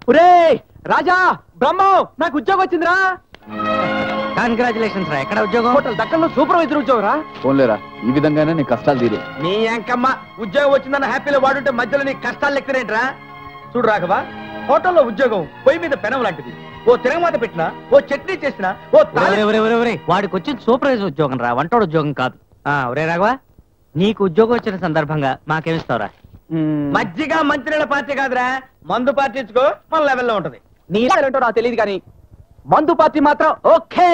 ఒరే రాజా బ్రహ్మం నాకు ఉద్యోగం వచ్చిందిరా కంగ్రాచులేషన్స్ రా ఎక్కడ ఉద్యోగం హోటల్ దక్కల్లో సూపర్వైజర్ ఉద్యోగం రా ఫోన్లేరా ఈ విధంగానే నీ కష్టాలు తీరే నీ ఎంకమ్మ ఉద్యోగం వచ్చిందన్న హ్యాపీలో వాడుంటే మధ్యలో నీ కష్టాలు లెక్కనేంట్రా చూడు రాఘవా హోటల్లో ఉద్యోగం పొయ్యి మీద పెనం లాంటిది ఓ తిరగమాత పెట్టినా ఓ చట్నీ చేసినా ఓ తాళి ఒరే, ఒరే, ఒరే, ఒరే, వాడికి వచ్చింది సూపర్వైజర్ ఉద్యోగం రా వంటోడు ఉద్యోగం కాదు ఆ ఒరే రాఘవ నీకు ఉద్యోగం వచ్చిన సందర్భంగా మాకేమిస్తావురా మజ్జిగ మంచినీళ్ళ పార్టీ కాదురా మందు పార్టీ ఇచ్చుకో మన లెవెల్లో ఉంటది నీ ఏంటో నాకు తెలియదు కానీ మందు పార్టీ మాత్రం ఓకే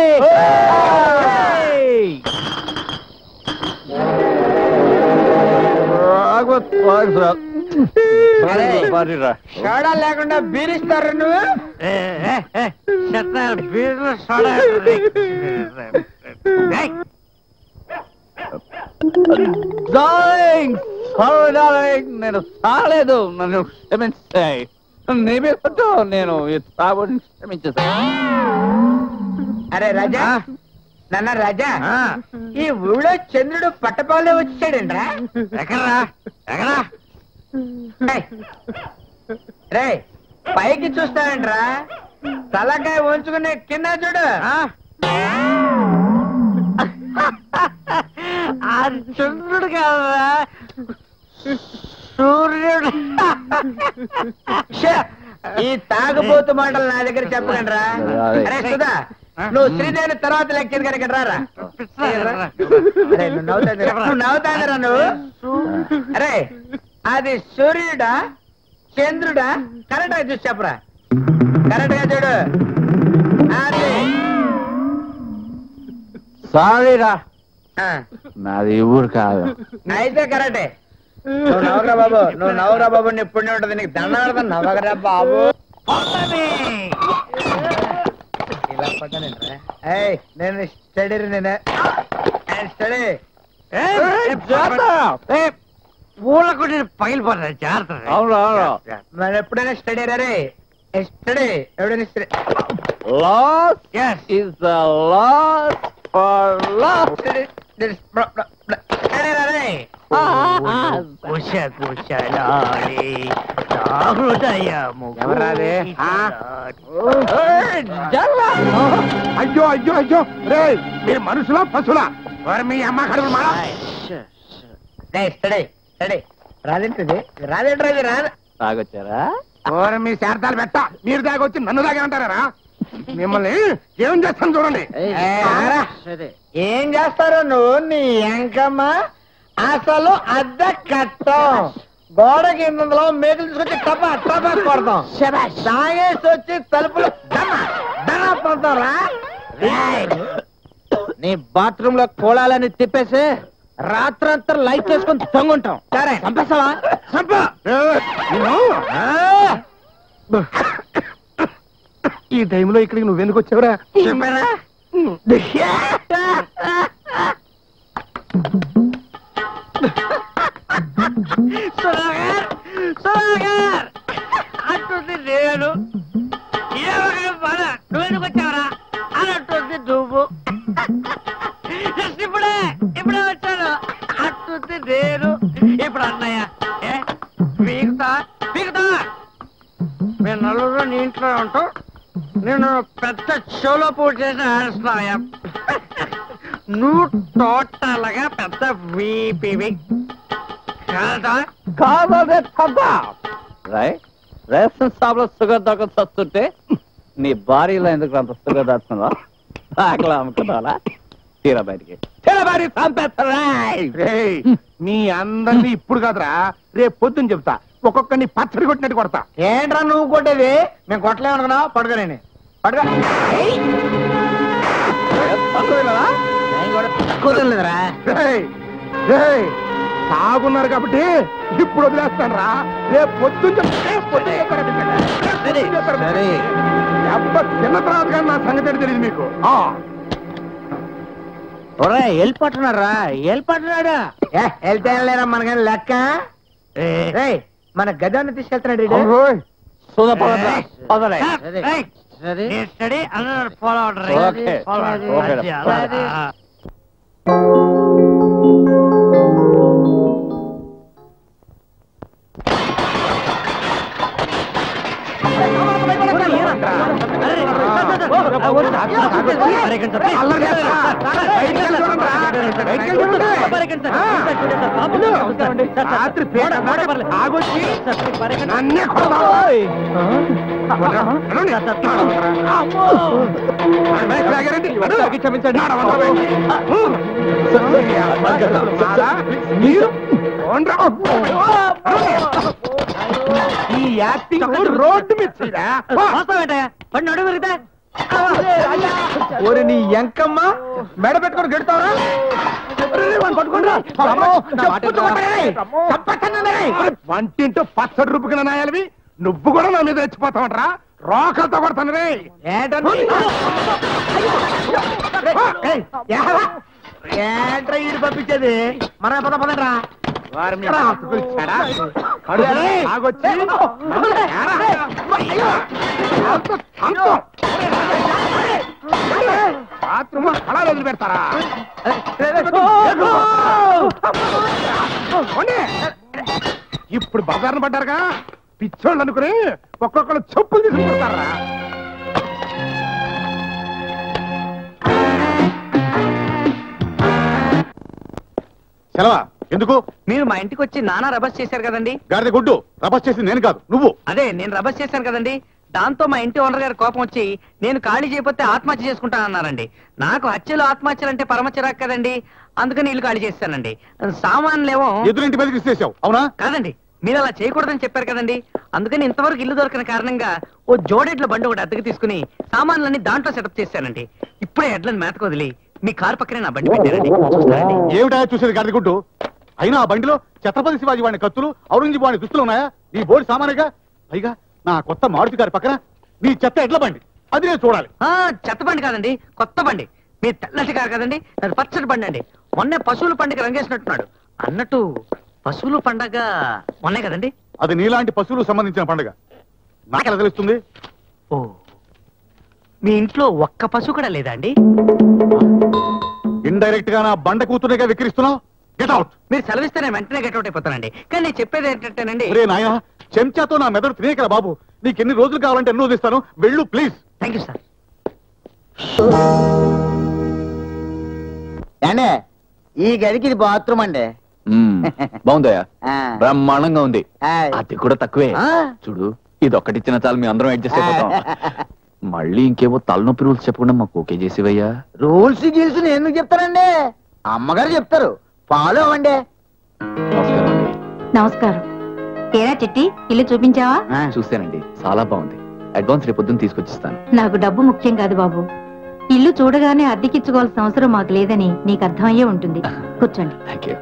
లేకుండా బీరిస్తారు నువ్వు ఏ, ఏ, ఏ, చెత్త బీర్లు సోడా. ఏయ్, డార్లింగ్ సారీ డార్లింగ్ నేను సాలేదు నన్ను క్షమించాయి నీ మీదతో నేను ఈ తాగుడిని క్షమించేసాను అరే రాజా నాన్న రాజా ఆ, ఈ ఊళ్ళో చంద్రుడు పట్టపాలే వచ్చాడండ్రా ఎక్కడ్రా ఎక్కడా రే పైకి చూస్తాడంట్రా తలకాయ ఉంచుకుని కింద చూడు ఆ? ఆ చంద్రుడు కాదురా సూర్యుడు ఛే! ఈ తాగుబోతు మాటలు నా దగ్గర చెప్పకండిరా అరే సుధా నువ్వు శ్రీదేవి తర్వాత లెక్కింది కనుక రారా అరే నువ్వు నవ్వుతాందిరా నువ్వు నవ్వుతాందిరా నువ్వు అరే అది సూర్యుడా చంద్రుడా కరెక్ట్ గా చూసి చెప్పరా కరెక్ట్ గా చూడు అది సారీ రా ఆ, నాది ఈ ఊరు కాదు అయితే కరెక్టే నువ్వు నవ్వరా బాబు నువ్వు నవ్వరా బాబు నీ పుణ్యం ఉంటుంది నీకు దండాడతా నవ్వగరా బాబు ఇలా పడ్డానేంట్రా? ఏయ్ నేను స్టడీ నేనే స్టడీ పూలకు నేను పగిలిపోతా జాగ్రత్త అవును అవును మరి ఎప్పుడైనా స్టడీ రే స్టడీ ఎవడైనా స్టడీ లాస్ Yes. ఇస్ ద లాస్ ఫర్ లాస్ స్టడీ స్టడీ రే కుశ కుశలాలి నా హృదయము ఎవరాది? ఆ? అయ్యో అయ్యో అయ్యో రే మీరు మనుషులా పశువులా వారు మీ అమ్మ కడుపు మా స్టడీ స్టడీ రాదేంటిది రాదేంట్రా ఇది రాదు తాగొచ్చారా ఓరు మీ శారదాలు పెట్ట మీరు దాగొచ్చి నన్ను దాగే అంటారా మిమ్మల్ని ఏం చేస్తాను చూడండి ఏ, ఆరా. ఏం చేస్తారు నువ్వు నీ ఎంకమ్మ అసలు అద్దె కట్టం గోడ కిందలో మేకులు తీసుకొచ్చి టపా టపా కొడతాం తాగేసి వచ్చి తలుపులు దమ దమ కొడతారా నీ బాత్రూమ్ లో కోళాలని తిప్పేసి రాత్రంతా లైట్ వేసుకొని తొంగుంటాం సరే చంపేస్తావా చంప ఈ టైంలో ఇక్కడికి నువ్వెందుకు వచ్చావురా చెప్పారా సుధాకర్ సుధాకర్ అంటుంది నేను ఏమో పద నువ్వెందుకు వచ్చావరా అని అంటుంది నువ్వు జస్ట్ ఇప్పుడే ఇప్పుడే వచ్చాను అంటుంది నేను ఇప్పుడు అన్నయ్య ఏ పీకుతా పీకుతా మేము నలుగురు నీ ఇంట్లో ఉంటాం నేను పెద్ద షోలో పూర్తి చేసి ఆడిస్తున్నాయా నువ్వు టోటల్ గా పెద్ద వీపివి కాదా కాదనే కదా రై రేషన్ షాప్ లో షుగర్ దొంగ వస్తుంటే నీ భార్యలో ఎందుకు అంత షుగర్ దాచుకుందా ఆకలి అమ్ముకున్నారా తీరా బయటికి తీరా బయటికి చంపేస్తారా రేయ్, మీ అందరినీ ఇప్పుడు కాదురా రేపు పొద్దున్న చెప్తా ఒక్కొక్కరిని పచ్చడి కొట్టినట్టు కొడతా ఏంట్రా నువ్వు కొట్టేది మేము కొట్టలేమనుకున్నావు పడుకోలేని పడుకో నేను కూడా కుదరలేదురా రేయ్, రేయ్, తాగున్నారు కాబట్టి ఇప్పుడు వదిలేస్తాను రా రేపు పొద్దున్న చెప్తా, రేపు పొద్దున్న చెప్తారా బిడ్డ? రేపు పొద్దున్న చెప్తారా బిడ్డ? సరే. అబ్బ చిన్న తర్వాత కానీ నా సంగతి ఏంటో తెలియదు మీకు ఆ ఒరే వెళ్ళిపోతున్నారా వెళ్ళిపోతున్నాడు ఏ వెళ్తే వెళ్ళలేరా మనకని లెక్క రేయ్ మన గదాన్ని తీసుకెళ్తున్నాడు ఈడు. అవును రోయ్. సుధా పదరా పదరే సరే. స్టడీ అందరూ ఫాలో ఓకే. ఓకే. అవడరు ఏంట్రా? అరే, సార్, సార్, సార్. ఆ, వద్దు, సార్, సార్, సార్, సార్, పరేకండి, సార్, ప్లీజ్. అల్లరి చేస్తా. బయటికి వెళ్ళి చూడండి రా. బయటికి వెళ్ళి చూడండి. పరేకండి, సార్. ఆ. సార్, చూడండి, సార్, పాపం, ఇదిగో, నమస్కారం అండి. సార్, సార్, రాత్రి పేట మాట, మాట పర్లేదు. ఆగొచ్చి సార్, సార్, పరేకండి. నన్నే కొడతావా? కొడరా? నడవండి. సార్, సార్, నడవండిరా. అమ్మో. నడు, బయటికి లాగారండి. నడు. అందరికీ క్షమించండి. నడవండి బయటికి. బాగా? మీరు పోండ్రా. ఈ యాక్టింగ్ రోడ్డు మీద చేయరా? పో. వాస్తవం ఏంటయ్యా? పడి నడుము విరిగితే? ఓరి నీ ఎంకమ్మ మెడ పెట్టుకొని గెడతావరా వంటింటూ పచ్చడి రూపుకిన నాయాలవి నువ్వు కూడా నా మీద రెచ్చిపోతావంటరా రోకలతో కొడతాను రే ఏంట్రా ఈడు పంపించేది మన పద పదరా వారి మీద హక్కు పిలిచాడా? కడుపులో ఆగొచ్చి ఏరా? అంత- అంత. బాత్రూమ్ కళాలు వదిలిపెడతారా పోనీ. ఇప్పుడు బజార్ను పడ్డారుగా పిచ్చోళ్ళు అనుకుని ఒక్కొక్కరు చెప్పులు తీసుకుంటారా సెలవా ఎందుకు మీరు మా ఇంటికి వచ్చి నానా రబస్ చేశారు కదండి గాడిద గుడ్డు రభస్ చేసి నేను కాదు నువ్వు అదే నేను రబస్ చేశాను కదండి దాంతో మా ఇంటి ఓనర్ గారి కోపం వచ్చి నేను ఖాళీ చేయకపోతే ఆత్మహత్య చేసుకుంటానన్నారండి నాకు హత్యలు ఆత్మహత్యలు అంటే పరమ చిరాకు కదండి అందుకని ఇల్లు ఖాళీ చేస్తానండి సామాన్లేమో ఎదురింటి మీదకి ఇచ్చేసావు అవునా కాదండి మీరు అలా చేయకూడదని చెప్పారు కదండి అందుకని ఇంతవరకు ఇల్లు దొరకని కారణంగా ఓ జోడెడ్ల బండి ఒకటి అద్దెకు తీసుకుని సామాన్లన్నీ దాంట్లో సెటప్ చేశానండి ఇప్పుడే ఎడ్లను మేతకు వదిలి మీ కారు పక్కనే నా బండి పెట్టారండి చూస్తారండి ఏమిటా చూసేది గాడిద గుడ్డు అయినా ఆ బండిలో ఛత్రపతి శివాజీ వాడిని కత్తులు ఔరంగజేబు వాడిని దుస్తులు ఉన్నాయా నీ బోర్డు సామానేగా పైగా నా కొత్త మారుతి గారి పక్కన నీ చెత్త ఎడ్ల బండి అది నేను చూడాలి ఆ, చెత్త బండి కాదండి కొత్త బండి మీ తెల్లటి కారు కదండి అది పచ్చడి బండి అండి మొన్నే పశువుల పండుగ రంగేసినట్టున్నాడు అన్నట్టు పశువుల పండగ మొన్నే కదండి అది నీలాంటి పశువులకు సంబంధించిన పండుగ నాకెలా తెలుస్తుంది ఓ మీ ఇంట్లో ఒక్క పశువు కూడా లేదా అండి ఇండైరెక్ట్ గా నా బండ కూతురుగా విక్రిస్తున్నావు గెట్ అవుట్ మీరు సెలవిస్తే నేను వెంటనే గెట్అవుట్ అయిపోతానండి కానీ నేను చెప్పేది ఏంటంటేనండి రే నాయన చెంచాతో నా మెదడు తినేకరా బాబు నీకు ఎన్ని రోజులు కావాలంటే ఎన్నో ఇస్తాను వెళ్ళు ప్లీజ్ థ్యాంక్ యూ సార్ ఏండే ఈ గదికి ఇది బాత్రూమ్ అండి బాగుందయ్యా ఆ. బ్రహ్మాండంగా ఉంది ఆయ్. అది కూడా తక్కువే ఆ? చూడు ఇది ఒక్కటిచ్చిన చాలు మీ అందరం అడ్జస్ట్ అయిపోతాం మళ్ళీ ఇంకేమో తలనొప్పి రూల్స్ చెప్పకుండా మాకు ఓకే చేసేవయ్యా రూల్స్ గీల్స్ నేను ఎందుకు చెప్తానండి అమ్మగారు చెప్తారు ఫాలో అవ్వండి నమస్కారం అండి నమస్కారం ఏరా చిట్టి ఇల్లు చూపించావా ఆ, చూసానండి చాలా బాగుంది అడ్వాన్స్ రేపు పొద్దున్న తీసుకొచ్చిస్తాను నాకు డబ్బు ముఖ్యం కాదు బాబు ఇల్లు చూడగానే అద్దెకిచ్చుకోవాల్సిన అవసరం మాకు లేదని నీకు అర్థమయ్యే ఉంటుంది కూర్చోండి థ్యాంక్ యూ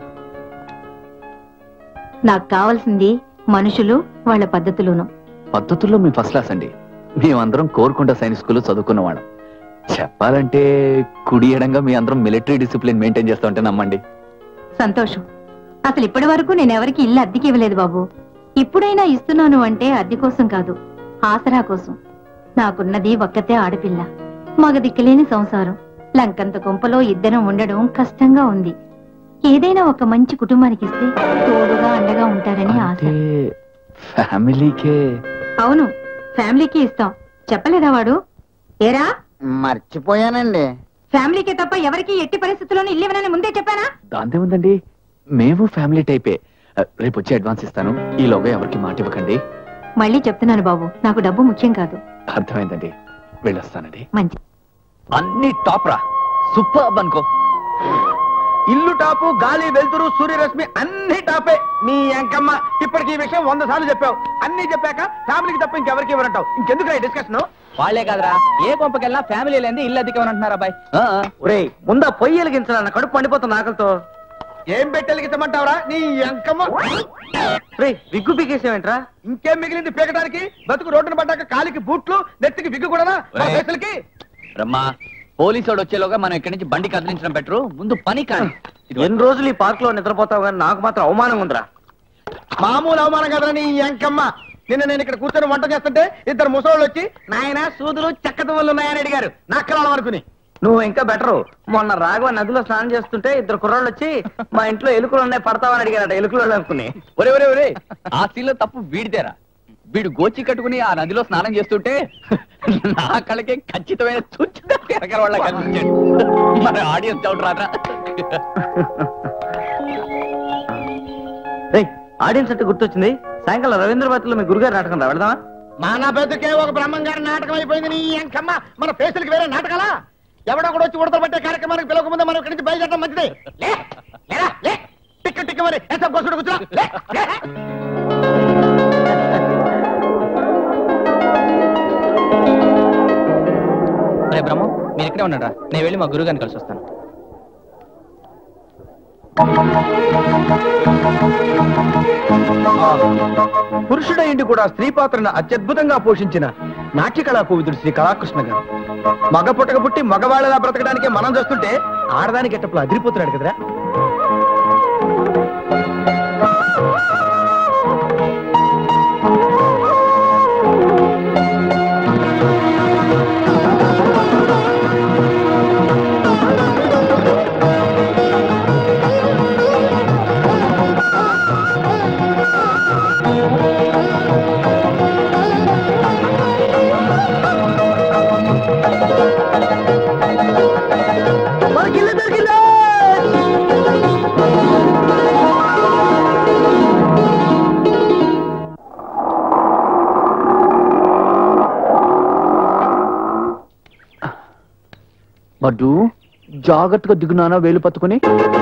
నాకు కావాల్సింది మనుషులు వాళ్ళ పద్ధతులును పద్ధతుల్లో మేము ఫస్ట్ క్లాస్ అండి మేమందరం కోరుకుంట సైనిక్ స్కూల్లో చదువుకున్న వాళ్ళం చెప్పాలంటే కుడి ఎడంగా మీ అందరం మిలిటరీ డిసిప్లిన్ మెయింటైన్ చేస్తా ఉంటే నమ్మండి సంతోషం అసలు ఇప్పటి వరకు నేను ఎవరికి ఇల్లు అద్దెకి ఇవ్వలేదు బాబు ఇప్పుడైనా ఇస్తున్నాను అంటే అద్దె కోసం కాదు ఆసరా కోసం నాకున్నది ఒక్కతే ఆడపిల్ల మగ దిక్కులేని సంసారం లంకంత కొంపలో ఇద్దరం ఉండడం కష్టంగా ఉంది ఏదైనా ఒక మంచి కుటుంబానికి ఇస్తే తోడుగా అండగా ఉంటారని ఆశ అంటే ఫ్యామిలీకే అవును ఫ్యామిలీకి ఇస్తాం చెప్పలేదా వాడు ఏరా మర్చిపోయానండి ఫ్యామిలీకే తప్ప ఎవరికి ఎట్టి పరిస్థితుల్లోనూ ఇల్లు ఇవ్వనని ముందే చెప్పానా దాంతే ఉందండి మేము ఫ్యామిలీ టైపే ఆ, రేపు వచ్చి అడ్వాన్స్ ఇస్తాను ఈలోగా ఎవరికి మాట ఇవ్వకండి మళ్ళీ చెప్తున్నాను బాబు నాకు డబ్బు ముఖ్యం కాదు అర్థమైందండి వెళ్ళొస్తానండి మంచి అన్ని టాప్ రా సూపర్ అనుకో ఇల్లు టాపు గాలి వెలుతురు సూర్యరశ్మి అన్ని టాపే మీ అంకమ్మ ఇప్పటికి ఈ విషయం వంద సార్లు చెప్పావు అన్ని చెప్పాక ఫ్యామిలీకి తప్ప ఇంకెవరికి ఇవ్వరంటావు ఇంకెందుకు డిస్కషన్ వాళ్లే కాదురా ఏ కొంపకెళ్ళినా ఫ్యామిలీ లేని ఇల్లు అద్దెకేమనంటున్నారు అబ్బాయి ఆ, ఒరే ముందా పొయ్యి వెలిగించాలన్న కడుపు పండిపోతుంది ఆకలితో ఏం పెట్టి వెలిగించమంటావురా నీ అంకమ్మ రే విగ్గు పీకేసేవేంట్రా ఇంకేం మిగిలింది పీకడానికి బతుకు రోడ్డున పడ్డాక కాలికి బూట్లు నెత్తికి విగ్గు కూడా ఒరేయ్. రమ్మా పోలీసు వాడు వచ్చేలోగా మనం ఇక్కడి నుంచి బండి కదిలించడం బెటరు ముందు పని కానీ ఎన్ని రోజులు ఈ పార్క్ లో నిద్రపోతావు కానీ నాకు మాత్రం అవమానం ఉందిరా మామూలు అవమానం కదరా నీ అంకమ్మ నిన్న నేను ఇక్కడ కూర్చొని వంట చేస్తుంటే ఇద్దరు ముసలోళ్ళు వచ్చి నాయన సూదులు చెక్కదవ్వలు ఉన్నాయని అడిగారు నక్కలాలం అనుకుని నువ్వు ఇంకా బెటరు మొన్న రాఘవ నదిలో స్నానం చేస్తుంటే ఇద్దరు కుర్రాళ్ళు వచ్చి మా ఇంట్లో ఎలుకలు ఉన్నాయి పడతావని అడిగారట ఎలుకలు అనుకుని ఒరే ఒరే ఒరే ఆ సీన్లో తప్పు వీడితేరా వీడు గోచి కట్టుకుని ఆ నదిలో స్నానం చేస్తుంటే నా కళ్ళకి ఖచ్చితమైన చుచ్చుగా తిరగల వాళ్ళ కనిపించాడు మరి ఆడియన్స్ డౌట్ రాదా ఆడియన్స్ అంటే గుర్తొచ్చింది సాయంకాలం రవీంద్ర భారతిలో మీ గురుగారు నాటకం రా వెళదామా మన బతుకే ఒక బ్రహ్మంగారి నాటకం అయిపోయింది నీ అంకమ్మ మన ఫేసులకి వేరే నాటకాలా ఎవడో కూడా వచ్చి ఉడతలు పట్టే కార్యక్రమానికి పిలవక ముందే మనం ఇక్కడి నుంచి బయలుదేరడం మంచిది లే లేరా లే టిక్క టిక్క మరి ఎంత కోసుడు కూర్చో లే లే. రే బ్రహ్మ మీరు ఇక్కడే ఉన్నారా నేను వెళ్ళి మా గురుగారిని కలిసి వస్తాను పురుషుడైండి కూడా స్త్రీ పాత్రను అత్యద్భుతంగా పోషించిన నాట్య కళా కోవిదుడు శ్రీ కళాకృష్ణ గారు మగ పుట్టక పుట్టి మగవాళ్ళలా బ్రతకడానికి మనం చూస్తుంటే ఆడదానికి ఎట్టప్పుడు అదిరిపోతున్నాడు కదరా బడ్డు జాగ్రత్తగా దిగునానా వేలు పట్టుకుని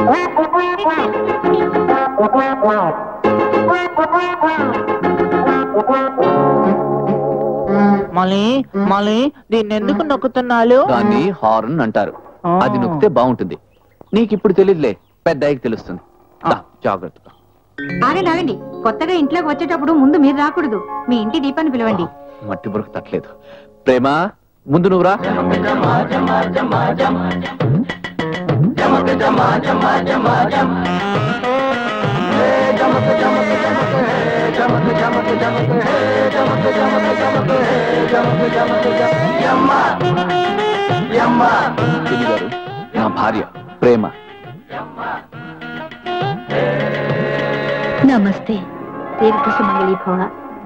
మళ్ళీ మళ్ళీ దీన్ని ఎందుకు నొక్కుతున్నాలు దాన్ని హార్న్ అంటారు అది నొక్కితే బాగుంటుంది నీకు ఇప్పుడు తెలియదులే పెద్ద అయ్యకి తెలుస్తుంది దా, జాగ్రత్తగా ఆగండి ఆగండి కొత్తగా ఇంట్లోకి వచ్చేటప్పుడు ముందు మీరు రాకూడదు మీ ఇంటి దీపాన్ని పిలవండి మట్టి బురకు తట్టలేదు ప్రేమ ముందు నువ్వురా పిన్ని గారు నా భార్య ప్రేమ నమస్తే దీర్ఘ సుమంగళి భవ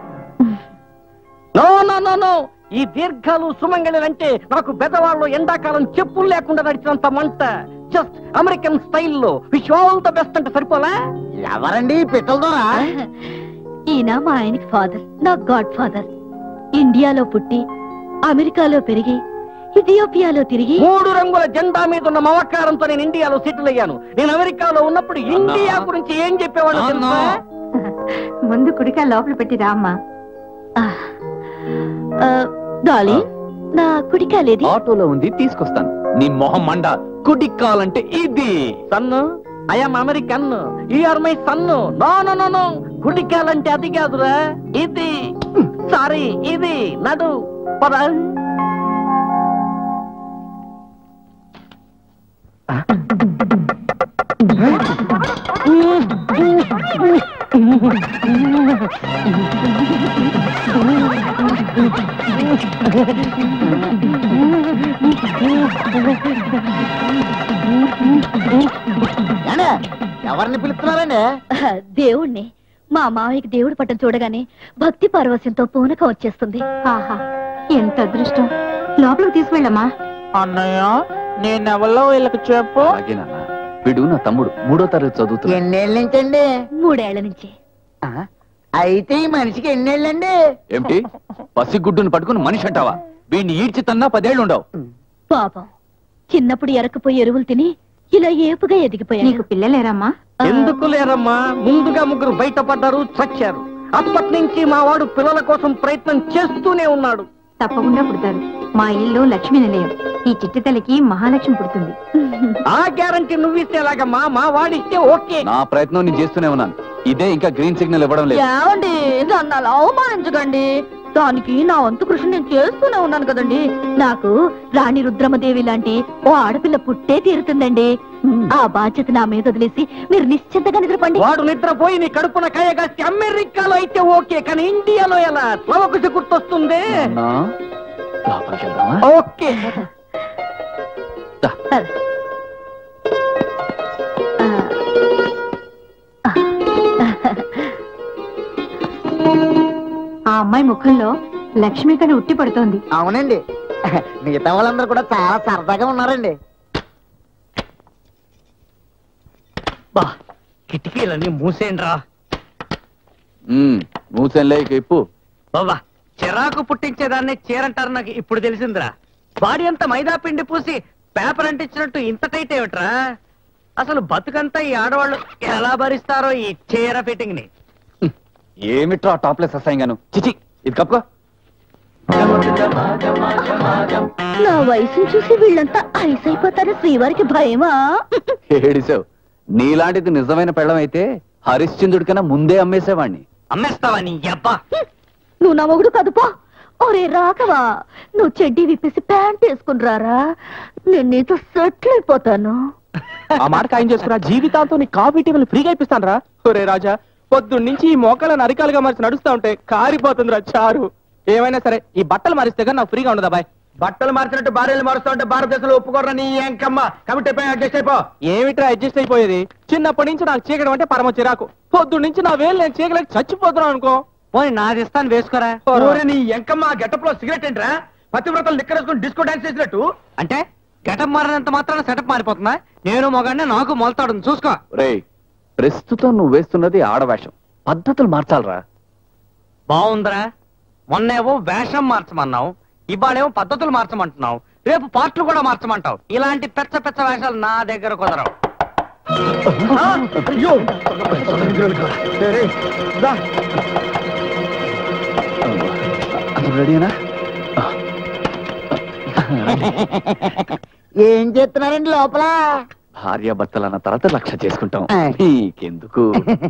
నో నో నో నో ఈ దీర్ఘాలు సుమంగళిలంటే నాకు బెదవాళ్ళు ఎండాకాలం చెప్పులు లేకుండా నడిచినంత మంట జస్ట్ అమెరికన్ స్టైల్లో విష్ ఆల్ ద బెస్ట్ అంటే సరిపోలా ఎవరండి పిట్టలతోనా ఈయన మా ఆయనకి ఫాదర్ నా గాడ్ ఫాదర్ ఇండియాలో పుట్టి అమెరికాలో పెరిగి ఇథియోపియాలో తిరిగి మూడు రంగుల జెండా మీద ఉన్న మమకారంతో నేను ఇండియాలో సెటిల్ అయ్యాను నేను అమెరికాలో ఉన్నప్పుడు ఇండియా గురించి ఏం చెప్పేవాడు తెలుసా ముందు కుడికా లోపల పెట్టి రామ్మా డాలీ నా కుడికాలేది ఆటోలో ఉంది తీసుకొస్తాను నీ మొహం మండ కుడి కాలంటే ఇది son I'm American or my son no no no no గుడికాలంటే అది కాదురా ఇది సారీ ఇది నడు పద ఎవరిని పిలుస్తున్నారండి దేవుణ్ణి మా మావయ్యకి దేవుడి పట్టం చూడగానే భక్తి పారవస్యంతో పూనకం వచ్చేస్తుంది ఆహా ఎంత అదృష్టం లోపలికి తీసుకెళ్ళమ్మా అన్నయ్య నేనెవరో వీళ్ళకి చెప్పు అలాగే నాన్న వీడు నా తమ్ముడు మూడో తరగతి చదువుతున్నాడు ఎన్నేళ్ళ నుంచండి మూడేళ్ల నుంచి అయితే ఈ మనిషికి ఎన్నేళ్ళండి ఏమిటి పసిగుడ్డును పట్టుకుని మనిషి అంటావా వీడిని ఈడ్చి తన్నా పదేళ్ళు ఉండవు పాపం చిన్నప్పుడు ఎరకపోయి ఎరువులు తిని ఇలా ఏపుగా ఎదిగిపోయా నీకు పిల్లలేరమ్మా ఎందుకు లేరమ్మా ముందుగా ముగ్గురు బయటపడ్డారు చచ్చారు అప్పటి నుంచి మా వాడు పిల్లల కోసం ప్రయత్నం చేస్తూనే ఉన్నాడు తప్పకుండా పుడతారు మా ఇల్లు లక్ష్మీ నిలయం ఈ చిట్టి తల్లికి మహాలక్ష్మి పుడుతుంది ఆ గ్యారంటీ నువ్విస్తే ఎలాగమ్మా మా వాడిస్తే ఓకే నా ప్రయత్నం నేను చేస్తూనే ఉన్నాను ఇదే ఇంకా గ్రీన్ సిగ్నల్ ఇవ్వడం లేదు ఏమండి దాన్ని అలా అవమానించకండి దానికి నా వంతు కృషి నేను చేస్తూనే ఉన్నాను కదండి నాకు రాణి రుద్రమదేవి లాంటి ఓ ఆడపిల్ల పుట్టే తీరుతుందండి ఆ బాధ్యత నా మీద వదిలేసి మీరు నిశ్చింతగా నిద్రపండి వాడు నిద్రపోయి నీ కడుపున కాయగాస్తే అమెరికాలో అయితే ఓకే కానీ ఇండియాలో ఎలా లవకుశ గుర్తొస్తుంది నాన్నా, లోపలికి వెళ్దామా ఓకే దా. ఆ అమ్మాయి ముఖంలో లక్ష్మి కని ఉట్టి పడుతోంది అవునండి మిగతా వాళ్ళందరూ కూడా చాలా సరదాగా ఉన్నారండి బా కిటికీలన్నీ మూసేయండిరా ఉమ్, మూసేంలే ఇక ఇప్పు బాబా చిరాకు పుట్టించేదాన్ని చీరంటారు నాకు ఇప్పుడు తెలిసిందిరా బాడీ అంతా మైదా పిండి పూసి పేపర్ అంటించినట్టు ఇంత టైట్ ఏమిట్రా అసలు బతుకంతా ఈ ఆడవాళ్ళు ఎలా భరిస్తారో ఈ చీర ఫిట్టింగ్ ని ఏమిట్రా టాప్లెస్ అసహ్యంగాను చిచి ఇది కప్పుకో నా వయసును చూసి వీళ్ళంతా ఐస్ అయిపోతారు శ్రీవారికి భయమా ఏడిసావు నీలాంటిది నిజమైన పెళ్ళం అయితే హరిశ్చంద్రుడి కన్నా ముందే అమ్మేసేవాణ్ణి అమ్మేస్తావా నీ అబ్బా నువ్వు నా మొగుడు కదుపో ఒరే రాఘవా నువ్వు చెడ్డీ విప్పేసి ప్యాంట్ వేసుకుని రారా నేను నీతో సెటిల్ అయిపోతాను ఆ మాట ఖాయం చేసుకురా జీవితాంతో నీ కాఫీ టీవీలు ఫ్రీగా ఇప్పిస్తాను రా ఒరే రాజా పొద్దున్న నుంచి ఈ మోకాళ్ళ అరికాలుగా మార్చి నడుస్తా ఉంటే కారిపోతుందిరా చారు ఏమైనా సరే ఈ బట్టలు మారిస్తే కానీ నాకు ఫ్రీగా ఉండదా బాయ్ బట్టలు మార్చినట్టు భార్యలు మారుస్తూ ఉంటే భారతదేశంలో ఒప్పుకోరా నీ ఎంకమ్మ కాబట్టి అయిపోయి అడ్జస్ట్ అయిపో ఏమిట్రా అడ్జస్ట్ అయిపోయేది చిన్నప్పటి నుంచి నాకు చీకడం అంటే పరమ చిరాకు పొద్దున్న నుంచి నా వేలు నేను చీకలేక చచ్చిపోతున్నాను అనుకో పోనీ నాది ఇస్తాను వేసుకోరా ఊరి నీ ఎంకమ్మ గెటప్ లో సిగరెట్ ఏంట్రా పతివ్రతలు నిక్కరేసుకుని డిస్కో డాన్స్ చేసినట్టు అంటే గెటప్ మారినంత మాత్రాన సెటప్ మారిపోతుందా నేను మొగాడిని నాకు మొలతాడు చూసుకో రేయ్ ప్రస్తుతం నువ్వు వేస్తున్నది ఆడవేషం పద్ధతులు మార్చాలరా బాగుందిరా మొన్నేమో వేషం మార్చమన్నావు ఇవాళేమో పద్ధతులు మార్చమంటున్నావు రేపు పార్ట్లు కూడా మార్చమంటావు ఇలాంటి పెచ్చ పెచ్చ వేషాలు నా దగ్గర కుదరవు అయ్యో సరే, దా. అసలు రెడీనా ఏం చేస్తున్నారండి లోపల భార్య భర్తలన్న తర్వాత లక్ష చేసుకుంటాం ఆయ్. నీకెందుకు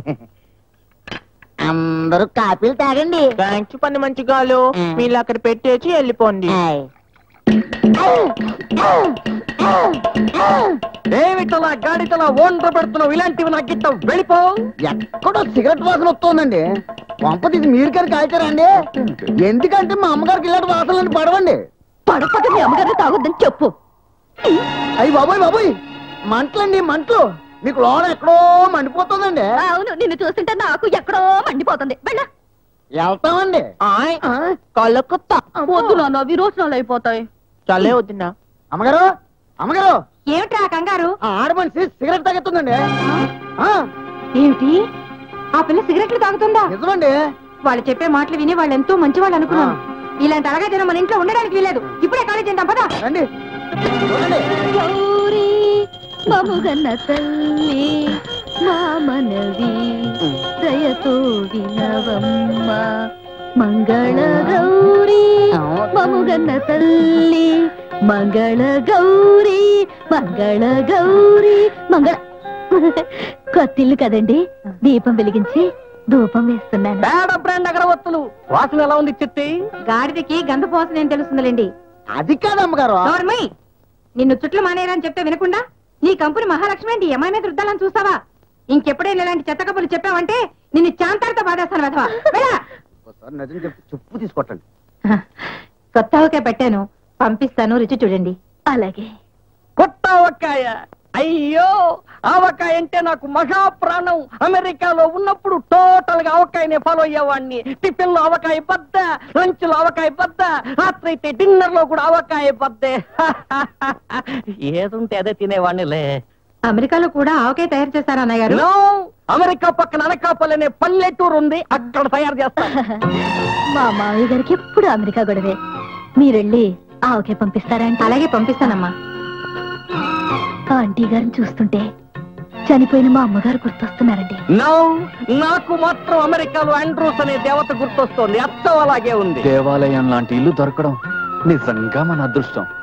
అందరూ కాపీలు తాగండి థ్యాంక్స్ పని మంచి గాలు మీరు అక్కడ పెట్టేసి వెళ్ళిపోండి ఏమిటలా గాడితలా ఓండ్ర పెడుతున్నావు ఇలాంటివి నాకు గిట్ట వెళ్ళిపో ఎక్కడో సిగరెట్ వాసన వస్తుందండి పంప తీసి మీరు కానీ కాల్చారండి ఎందుకంటే మా అమ్మగారికి ఇలాంటి వాసనలు పడవండి పడపక మీ అమ్మగారిని తాగొద్దని చెప్పు అయ్యి బాబోయ్ బాబోయ్ మంటలండి మంటలు మీకు లోన ఎక్కడో మండిపోతుందండి అవును నిన్ను చూస్తుంటే నాకు ఎక్కడో మండిపోతుంది వెళ్ళ వెళ్తామండి కళ్ళకొత్త వద్దు నాన్న విరోచనాలు అయిపోతాయి చల్లే వద్దున్నా అమ్మగారు అమ్మగారు ఏమిట్రా కంగారు ఆ ఆడ మనిషి సిగరెట్ తాగెత్తుందండి ఆ, ఏమిటి ఆ పిల్ల సిగరెట్లు తాగుతుందా నిజమండి వాళ్ళు చెప్పే మాటలు విని వాళ్ళు ఎంతో మంచి వాళ్ళు అనుకున్నాను ఇలాంటి అలగా జనం మన ఇంట్లో ఉండడానికి వీలేదు ఇప్పుడే ఖాళీ చేద్దాం పదా రండి చూడండి గౌరీ మముగన్న తల్లి మా మనవి దయతో వినవమ్మ మంగళ గౌరీ మముగన్న తల్లి మంగళ గౌరీ మంగళ గౌరీ మంగళ కొత్తిల్లు కదండి దీపం వెలిగించి ధూపం వేస్తున్నాను పేడ బ్రాండ్ అగరవత్తులు వాసన ఎలా ఉంది చెత్తి గాడిదకి గంధ పోస నేను తెలుస్తుందిలేండి అది కాదు అమ్మగారు నోర్మయ్ నిన్ను చుట్లు మానేయరని చెప్తే వినకుండా నీ కంపెనీ మహాలక్ష్మి ఏంటి అమ్మాయి మీద రుద్దాలని చూస్తావా ఇంకెప్పుడైనా ఇలాంటి చెత్త కబుర్లు చెప్పావంటే నిన్ను చాంతాలతో బాధేస్తాను వెధవా వెళ్ళా ఒకసారి నిజం చెప్పి చెప్పు తీసుకొట్టండి కొత్త ఆవకాయ పెట్టాను పంపిస్తాను రుచి చూడండి అలాగే కొత్త ఆవకాయ అయ్యో ఆవకాయ అంటే నాకు మహా ప్రాణం అమెరికాలో ఉన్నప్పుడు టోటల్ గా ఆవకాయనే ఫాలో అయ్యేవాడిని టిఫిన్ లో ఆవకాయ బద్ద లంచ్ లో ఆవకాయ బద్ద రాత్రి అయితే డిన్నర్ లో కూడా ఆవకాయ బద్దే ఏదుంటే అదే తినేవాడినిలే అమెరికాలో కూడా ఆవకాయ తయారు చేస్తారా అన్నయ్య గారు No! అమెరికా పక్కన అనకాపల్లి అనే పల్లెటూరు ఉంది అక్కడ తయారు చేస్తాను మా మావయ్య గారికి ఎప్పుడు అమెరికా గొడవే మీరెళ్ళి ఆవకే పంపిస్తారా అంటే అలాగే పంపిస్తానమ్మా ఆంటీ గారిని చూస్తుంటే చనిపోయిన మా అమ్మగారు గుర్తొస్తున్నారండి నో నాకు మాత్రం అమెరికాలో ఆండ్రూస్ అనే దేవత గుర్తొస్తోంది అచ్చం అలాగే ఉంది దేవాలయం లాంటి ఇల్లు దొరకడం నిజంగా మన అదృష్టం